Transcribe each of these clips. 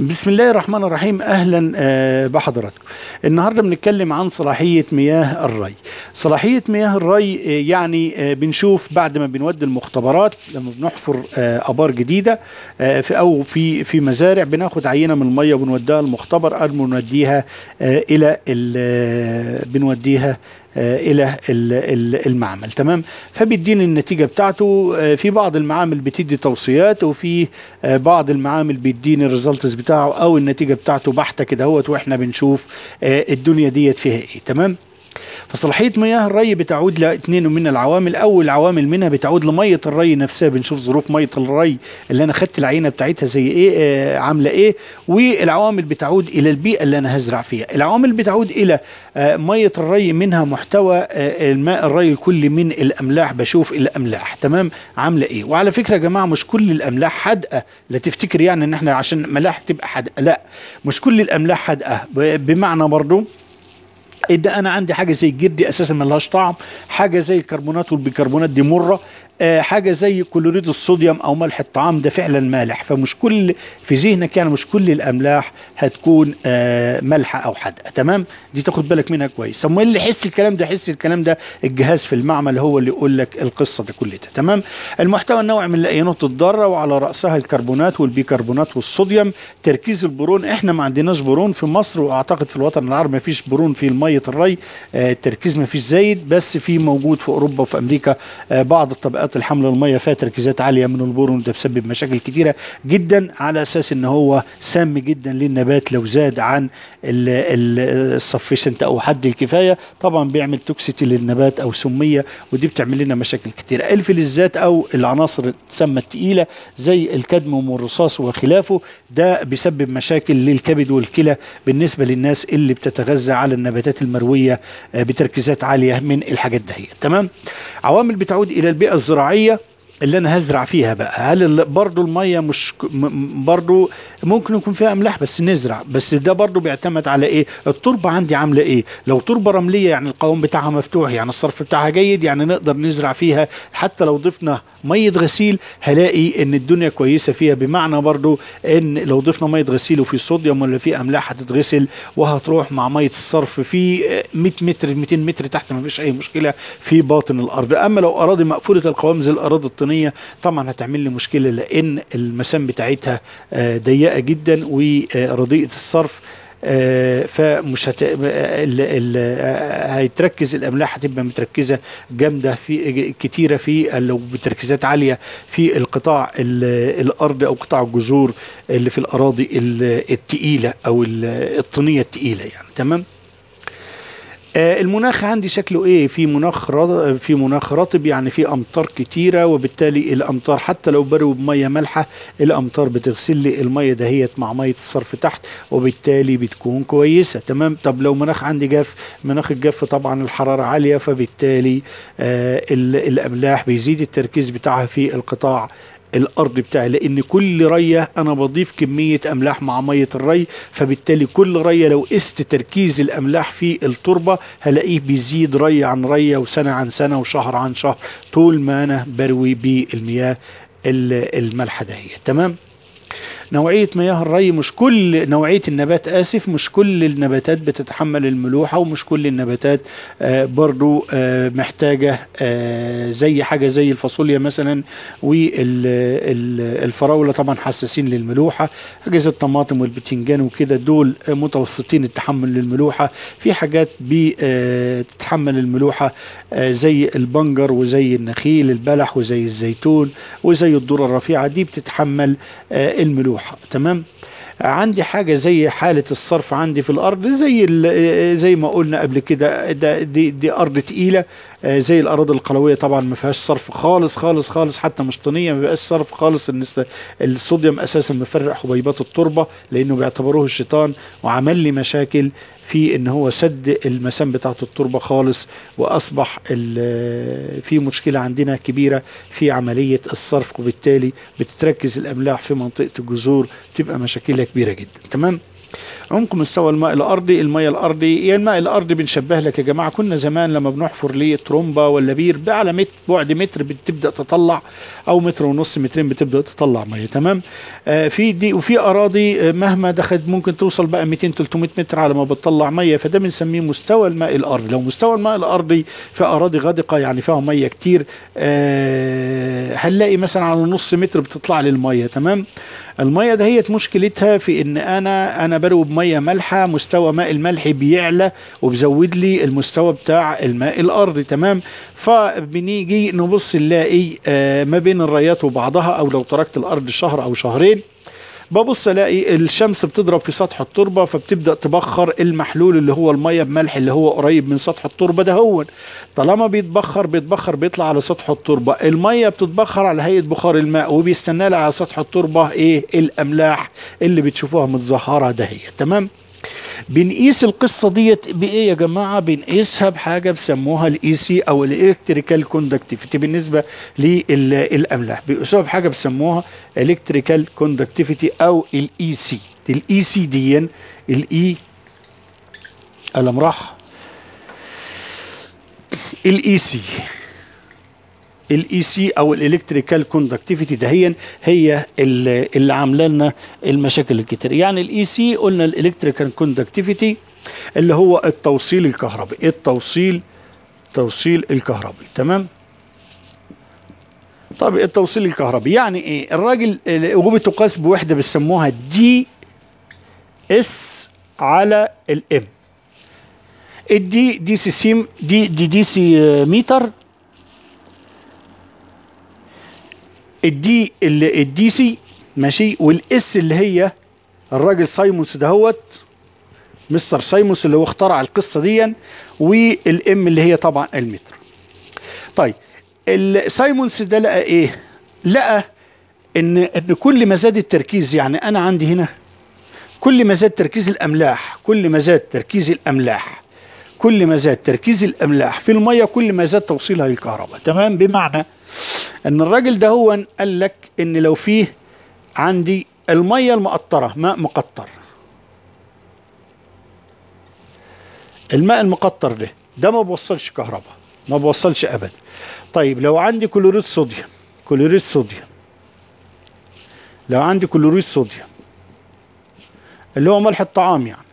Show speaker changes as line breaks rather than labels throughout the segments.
بسم الله الرحمن الرحيم اهلا آه، بحضراتكم النهارده بنتكلم عن صلاحيه مياه الري صلاحيه مياه الري آه، يعني آه، بنشوف بعد ما بنودي المختبرات لما بنحفر آه، ابار جديده آه، في او في في مزارع بناخد عينه من الميه وبنوديها المختبر قبل ما نوديها آه، الى ال- آه، بنوديها آه، الى ال- ال- المعمل تمام فبيديني النتيجه بتاعته آه، في بعض المعامل بتدي توصيات وفي آه، بعض المعامل بيديني الريزلتس بتاعه او النتيجه بتاعته بحته كده اهوت واحنا بنشوف آه، الدنيا ديت فيها ايه تمام فصلاحيه مياه الري بتعود لاثنين من العوامل اول عوامل منها بتعود لميه الري نفسها بنشوف ظروف ميه الري اللي انا خدت العينه بتاعتها زي ايه آه عامله ايه والعوامل بتعود الى البيئه اللي انا هزرع فيها العوامل بتعود الى آه ميه الري منها محتوى آه الماء الري الكلي من الاملاح بشوف الاملاح تمام عامله ايه وعلى فكره يا جماعه مش كل الاملاح حادقه لا تفتكر يعني ان احنا عشان ملاح تبقى حادقه لا مش كل الاملاح حادقه ب- بمعنى برضو ان انا عندي حاجه زي الجرد دي اساسا ملهاش طعم حاجه زي الكربونات والبيكربونات دي مره آه حاجه زي كلوريد الصوديوم او ملح الطعام ده فعلا مالح فمش كل في ذهنك يعني مش كل الاملاح هتكون آه مالحه او حادقه تمام دي تاخد بالك منها كويس امال اللي يحس الكلام ده يحس الكلام ده الجهاز في المعمل هو اللي يقول لك القصه دي كلها تمام المحتوى النوعي من الايونات الضاره وعلى راسها الكربونات والبيكربونات والصوديوم تركيز البرون احنا ما عندناش برون في مصر واعتقد في الوطن العربي ما فيش برون في ميه الري آه التركيز ما فيش زايد بس في موجود في اوروبا وفي امريكا آه بعض الطبقات الحمل الميه فيها تركيزات عاليه من البرون ده بسبب مشاكل كتيره جدا على اساس ان هو سام جدا للنبات لو زاد عن السفيشنت او حد الكفايه طبعا بيعمل توكسيتي للنبات او سميه ودي بتعمل لنا مشاكل كتيره الفلزات او العناصر تسمى الثقيله زي الكدموم والرصاص وخلافه ده بيسبب مشاكل للكبد والكلى بالنسبه للناس اللي بتتغذى على النباتات المرويه آه، بتركيزات عاليه من الحاجات دهيت تمام عوامل بتعود الى البيئه الزراعيه اللي انا هزرع فيها بقى هل ال- برضو الميه مش ك- م- م- برضو ممكن يكون فيها املاح بس نزرع بس ده برضو بيعتمد على ايه التربه عندي عامله ايه لو تربه رمليه يعني القوام بتاعها مفتوح يعني الصرف بتاعها جيد يعني نقدر نزرع فيها حتى لو ضفنا ميه غسيل هلاقي ان الدنيا كويسه فيها بمعنى برضو ان لو ضفنا ميه غسيل وفي صوديوم ولا في املاح هتتغسل وهتروح مع ميه الصرف في آه، 100 متر 200 متر تحت ما فيش اي مشكله في باطن الارض اما لو اراضي مقفوله القوام زي الاراضي الطينيه طبعا هتعمل لي مشكله لان المسام بتاعتها آه، ضيقه جدا ورديئه الصرف آه، فمش هت... ال... ال... آه، هيتركز الاملاح هتبقى متركزه جامده في كتيره في لو بتركيزات عاليه في القطاع ال... الارض او قطاع الجذور اللي في الاراضي ال- التقيله او ال- الطينيه التقيله يعني تمام آه، المناخ عندي شكله ايه في مناخ رط- في مناخ رطب يعني في امطار كتيره وبالتالي الامطار حتى لو بروا بميه مالحه الامطار بتغسل لي الميه دهيت مع ميه الصرف تحت وبالتالي بتكون كويسه تمام طب لو مناخ عندي جاف مناخ الجاف طبعا الحراره عاليه فبالتالي آه ال- الاملاح بيزيد التركيز بتاعها في القطاع الارض بتاعي لان كل ريه انا بضيف كميه املاح مع ميه الري فبالتالي كل ريه لو قست تركيز الاملاح في التربه هلاقيه بيزيد ريه عن ريه وسنه عن سنه وشهر عن شهر طول ما انا بروي بالمياه ال- المالحه دهيت تمام نوعية مياه الري مش كل نوعية النبات آسف مش كل النباتات بتتحمل الملوحة ومش كل النباتات آه برضو آه محتاجة آه زي حاجة زي الفاصوليا مثلا والفراولة طبعا حساسين للملوحة حاجة زي الطماطم والبتنجان وكده دول آه، متوسطين التحمل للملوحة في حاجات بتتحمل الملوحة آه زي البنجر وزي النخيل البلح وزي الزيتون وزي الذرة الرفيعة دي بتتحمل آه الملوحة تمام عندي حاجة زي حالة الصرف عندي في الأرض زي ال- زي ما قلنا قبل كده ده دي, دي أرض تقيلة آه، زي الأراضي القلوية طبعا ما فيهاش صرف خالص خالص خالص حتى مش طينية ما فيهاش صرف خالص إن الس- الصوديوم أساسا مفرق حبيبات التربة لأنه بيعتبروه الشيطان وعمل لي مشاكل في ان هو سد المسام بتاعت التربه خالص واصبح ال- في مشكله عندنا كبيره في عمليه الصرف وبالتالي بتتركز الاملاح في منطقه الجذور تبقى مشاكلها كبيره جدا تمام عمق مستوى الماء الارضي الماء الارضي يعني الماء الارضي بنشبه لك يا جماعه كنا زمان لما بنحفر ليه ترومبا ولا بير على متر بعد متر بتبدا تطلع او متر ونص مترين بتبدا تطلع ميه تمام آه في دي وفي اراضي آه مهما دخلت ممكن توصل بقى 200 300 متر على ما بتطلع ميه فده بنسميه مستوى الماء الارضي لو مستوى الماء الارضي في اراضي غادقه يعني فيها ميه كتير آه هنلاقي مثلا على نص متر بتطلع لي الميه تمام الميه دهيت مشكلتها في ان انا انا بروي بميه مالحه مستوى ماء الملح بيعلى وبزود لي المستوى بتاع الماء الارضي تمام فبنيجي نبص نلاقي آه ما بين الريات وبعضها او لو تركت الارض شهر او شهرين ببص الاقي الشمس بتضرب في سطح التربه فبتبدا تبخر المحلول اللي هو الميه بملح اللي هو قريب من سطح التربه ده هو طالما بيتبخر بيتبخر بيطلع على سطح التربه الميه بتتبخر على هيئه بخار الماء وبيستنى لها على سطح التربه ايه الاملاح اللي بتشوفوها متزهره ده هي تمام بنقيس القصه ديت بايه يا جماعه بنقيسها بحاجه بسموها الاي سي او الالكتريكال كوندكتيفيتي بالنسبه للاملاح بيقيسوها بحاجه بسموها الكتريكال كوندكتيفيتي او الاي سي الاي سي دي الاي قلم راح الاي سي الاي سي او الالكتريكال كوندكتيفيتي دهيا هي اللي, اللي عامله لنا المشاكل الكتير يعني الاي سي قلنا الالكتريكال كوندكتيفيتي اللي هو التوصيل الكهربي التوصيل توصيل الكهربي تمام طب التوصيل الكهربي يعني ايه الراجل وبتقاس بوحده بيسموها دي اس على الام الدي دي سي سيم دي دي دي سي متر الدي اللي الدي سي ماشي والاس اللي هي الراجل سايمونز دهوت مستر سايمونز اللي هو اخترع القصه دي والام اللي هي طبعا المتر طيب سايمونز ده لقى ايه لقى ان ان كل ما زاد التركيز يعني انا عندي هنا كل ما زاد تركيز الاملاح كل ما زاد تركيز الاملاح كل ما زاد تركيز الاملاح في الميه كل ما زاد توصيلها للكهرباء تمام بمعنى ان الراجل ده هو قال لك ان لو فيه عندي الميه المقطره ماء مقطر الماء المقطر ده ده ما بوصلش كهرباء ما بوصلش ابدا طيب لو عندي كلوريد صوديوم كلوريد صوديوم لو عندي كلوريد صوديوم اللي هو ملح الطعام يعني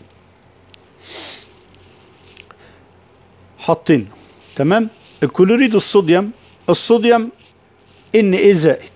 حاطينه تمام الكلوريد الصوديوم الصوديوم ان ايه زائد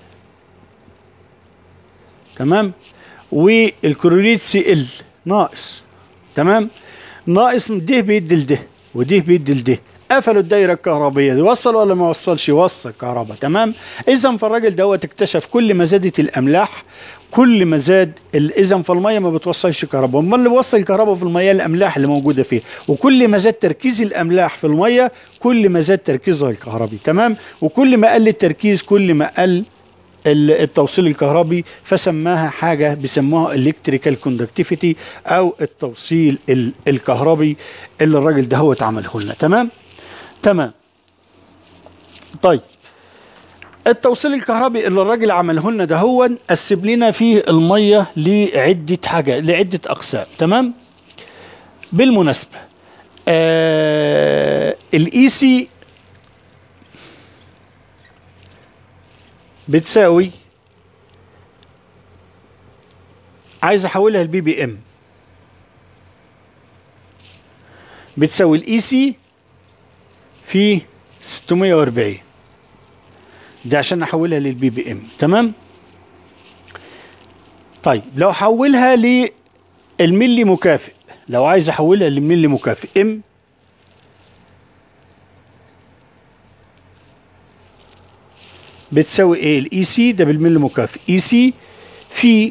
تمام والكلوريد سي ال ناقص تمام ناقص ده بيدي لده وده بيدي لده قفلوا الدايره الكهربائيه دي وصل ولا ما وصلش وصل كهرباء تمام اذا فالراجل دوت اكتشف كل ما زادت الاملاح كل ما زاد اذا فالميه ما بتوصلش كهرباء امال اللي بيوصل الكهرباء في الميه الاملاح اللي موجوده فيه وكل ما زاد تركيز الاملاح في الميه كل ما زاد تركيزها الكهربي تمام وكل ما قل التركيز كل ما قل التوصيل الكهربي فسماها حاجة بيسموها الكتريكال كوندكتيفيتي أو التوصيل الكهربي اللي الراجل ده هو اتعمله لنا تمام تمام طيب التوصيل الكهربي اللي الراجل عمله لنا ده هو قسم لنا فيه الميه لعده حاجه لعده اقسام تمام بالمناسبه آه الاي سي بتساوي عايز احولها لبي بي ام بتساوي الاي سي في 640 دي عشان احولها للبي بي ام تمام طيب لو حولها للملي مكافئ لو عايز احولها للملي مكافئ ام بتساوي ايه الاي سي ده بالملي مكافئ اي سي في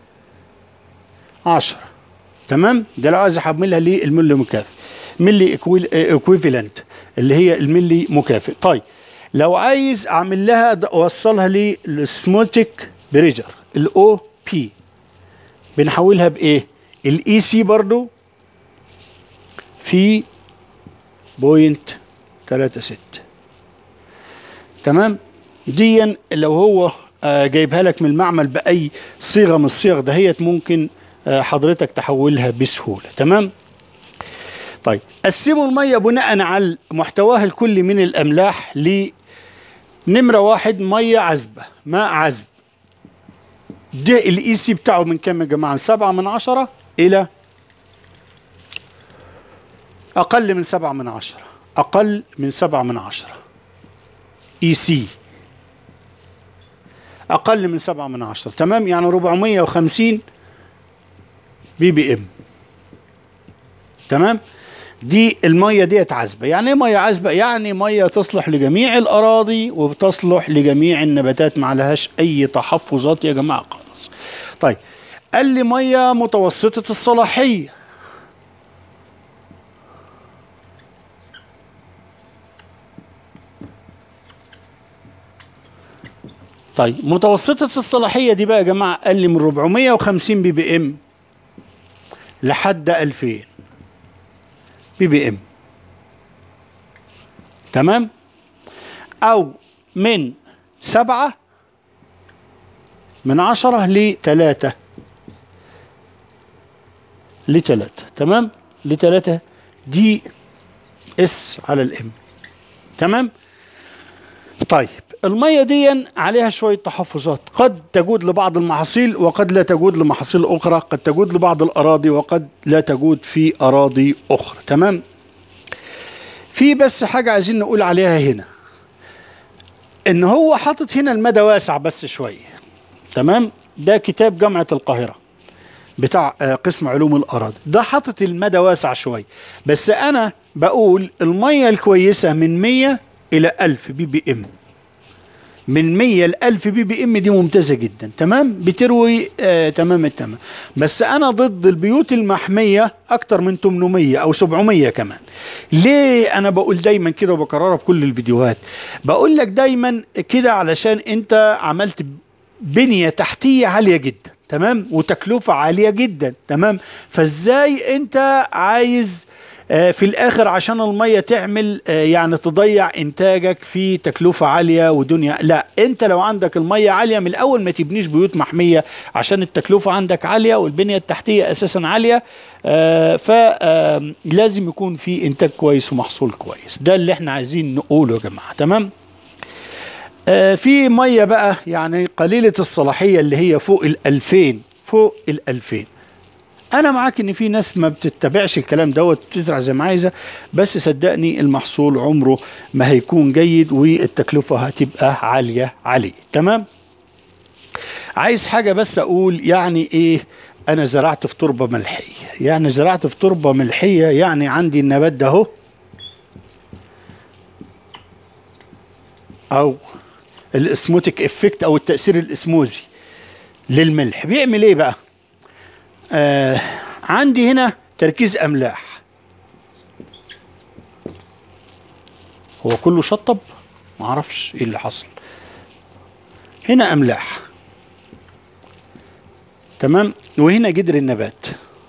10 تمام ده لو عايز احولها للملي مكافئ ملي اكويفالنت اللي هي الملي مكافئ طيب لو عايز اعمل لها اوصلها للسموتيك بريجر الاو بي بنحولها بايه الاي سي برضو في بوينت تلاتة ستة تمام ديا لو هو آه جايبها لك من المعمل باي صيغه من الصيغ دهيت ممكن آه، حضرتك تحولها بسهولة تمام طيب قسموا المية بناء على محتواها الكلي من الأملاح لنمرة واحد مية عذبة ماء عذب ده الاي سي بتاعه من كام يا جماعة؟ سبعة من عشرة إلى أقل من سبعة من عشرة أقل من سبعة من عشرة اي سي أقل من سبعة من عشرة تمام يعني 450 بي بي ام تمام دي المية ديت عذبة يعني ايه مية عذبة يعني مية تصلح لجميع الأراضي وبتصلح لجميع النباتات ما عليهاش أي تحفظات يا جماعة خالص طيب قال لي مية متوسطة الصلاحية طيب متوسطة الصلاحية دي بقى يا جماعة قال لي من 450 بي بي ام لحد 2000 بي بي ام تمام او من سبعة من عشرة لتلاتة لتلاتة تمام لتلاتة دي اس على الام تمام طيب المية دي عليها شوية تحفظات قد تجود لبعض المحاصيل وقد لا تجود لمحاصيل أخرى قد تجود لبعض الأراضي وقد لا تجود في أراضي أخرى تمام في بس حاجة عايزين نقول عليها هنا إن هو حاطط هنا المدى واسع بس شوية تمام ده كتاب جامعة القاهرة بتاع آه، قسم علوم الأراضي ده حاطط المدى واسع شوية بس أنا بقول المية الكويسة من 100 إلى 1000 بي بي إم من 100 ل 1000 بي بي ام دي ممتازه جدا تمام بتروي آه تمام التمام بس انا ضد البيوت المحميه اكتر من 800 او 700 كمان ليه انا بقول دايما كده وبكررها في كل الفيديوهات بقول لك دايما كده علشان انت عملت بنيه تحتيه عاليه جدا تمام وتكلفه عاليه جدا تمام فازاي انت عايز آه، في الاخر عشان الميه تعمل آه، يعني تضيع انتاجك في تكلفه عاليه ودنيا لا انت لو عندك الميه عاليه من الاول ما تبنيش بيوت محميه عشان التكلفه عندك عاليه والبنيه التحتيه اساسا عاليه فلازم يكون في انتاج كويس ومحصول كويس ده اللي احنا عايزين نقوله يا جماعه تمام آه، في ميه بقى يعني قليله الصلاحيه اللي هي فوق ال 2000 فوق ال 2000 انا معاك ان في ناس ما بتتبعش الكلام دوت بتزرع زي ما عايزه بس صدقني المحصول عمره ما هيكون جيد والتكلفه هتبقى عاليه عليه تمام عايز حاجه بس اقول يعني ايه انا زرعت في تربه ملحيه يعني زرعت في تربه ملحيه يعني عندي النبات ده اهو او الاسموتيك افكت او التاثير الاسموزي للملح بيعمل ايه بقى آه عندي هنا تركيز املاح هو كله شطب ما اعرفش ايه اللي حصل هنا املاح تمام وهنا جدر النبات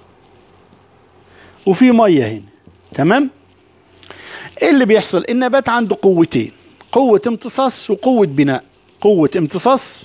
وفي ميه هنا تمام ايه اللي بيحصل النبات عنده قوتين قوه امتصاص وقوه بناء قوه امتصاص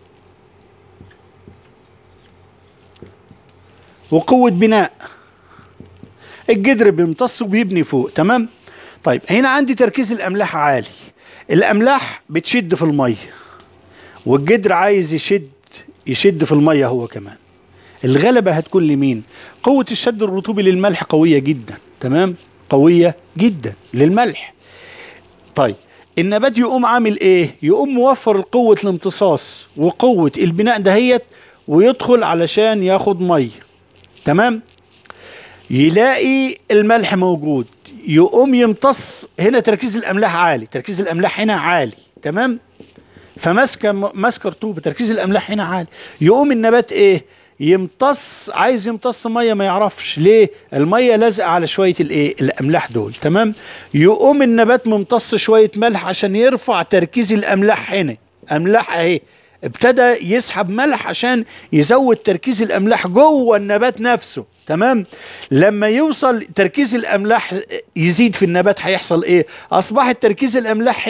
وقوة بناء الجدر بيمتص وبيبني فوق تمام طيب هنا عندي تركيز الأملاح عالي الأملاح بتشد في المية والجدر عايز يشد يشد في المية هو كمان الغلبة هتكون لمين قوة الشد الرطوبي للملح قوية جدا تمام قوية جدا للملح طيب النبات يقوم عامل ايه يقوم موفر قوة الامتصاص وقوة البناء دهيت ويدخل علشان ياخد ميه تمام يلاقي الملح موجود يقوم يمتص هنا تركيز الاملاح عالي تركيز الاملاح هنا عالي تمام فماسكه ماسكه رطوبه تركيز الاملاح هنا عالي يقوم النبات ايه يمتص عايز يمتص ميه ما يعرفش ليه الميه لازقه على شويه الايه الاملاح دول تمام يقوم النبات ممتص شويه ملح عشان يرفع تركيز الاملاح هنا املاح اهي ابتدى يسحب ملح عشان يزود تركيز الاملاح جوه النبات نفسه تمام لما يوصل تركيز الاملاح يزيد في النبات هيحصل ايه اصبحت تركيز الاملاح هنا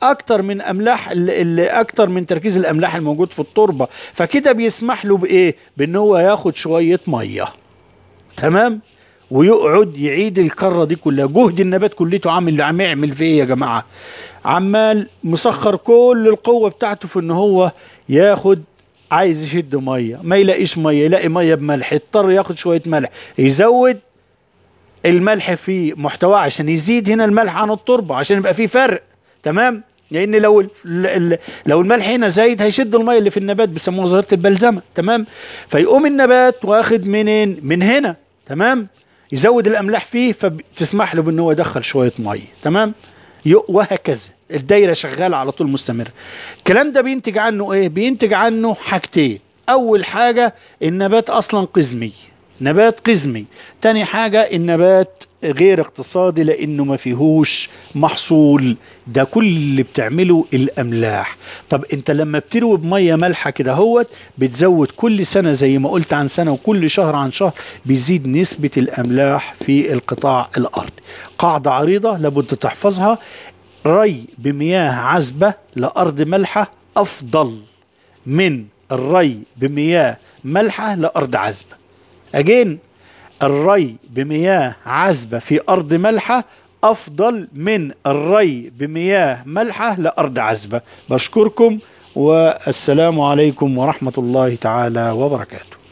اكتر من املاح ال- ال- اكتر من تركيز الاملاح الموجود في التربه فكده بيسمح له بايه بان هو ياخد شويه ميه تمام ويقعد يعيد الكره دي كلها جهد النبات كليته عامل عم يعمل في ايه يا جماعه عمال مسخر كل القوه بتاعته في ان هو ياخد عايز يشد ميه ما يلاقيش ميه يلاقي ميه بملح يضطر ياخد شويه ملح يزود الملح في محتواه عشان يزيد هنا الملح عن التربه عشان يبقى في فرق تمام لان لو ال- ال- لو الملح هنا زايد هيشد الميه اللي في النبات بيسموها ظاهره البلزمه تمام فيقوم النبات واخد منين من هنا تمام يزود الاملاح فيه فتسمح له بان هو يدخل شويه ميه تمام ي- وهكذا الدايره شغاله على طول مستمره الكلام ده بينتج عنه ايه بينتج عنه حاجتين اول حاجه النبات اصلا قزمي نبات قزمي تاني حاجة النبات غير اقتصادي لانه ما فيهوش محصول ده كل اللي بتعمله الاملاح طب انت لما بتروي بميه مالحه كده هوت بتزود كل سنه زي ما قلت عن سنه وكل شهر عن شهر بيزيد نسبه الاملاح في القطاع الارضي قاعده عريضه لابد تحفظها ري بمياه عذبه لارض مالحه افضل من الري بمياه مالحه لارض عذبه أجين الري بمياه عذبة في أرض ملحة أفضل من الري بمياه ملحة لأرض عذبة بشكركم والسلام عليكم ورحمة الله تعالى وبركاته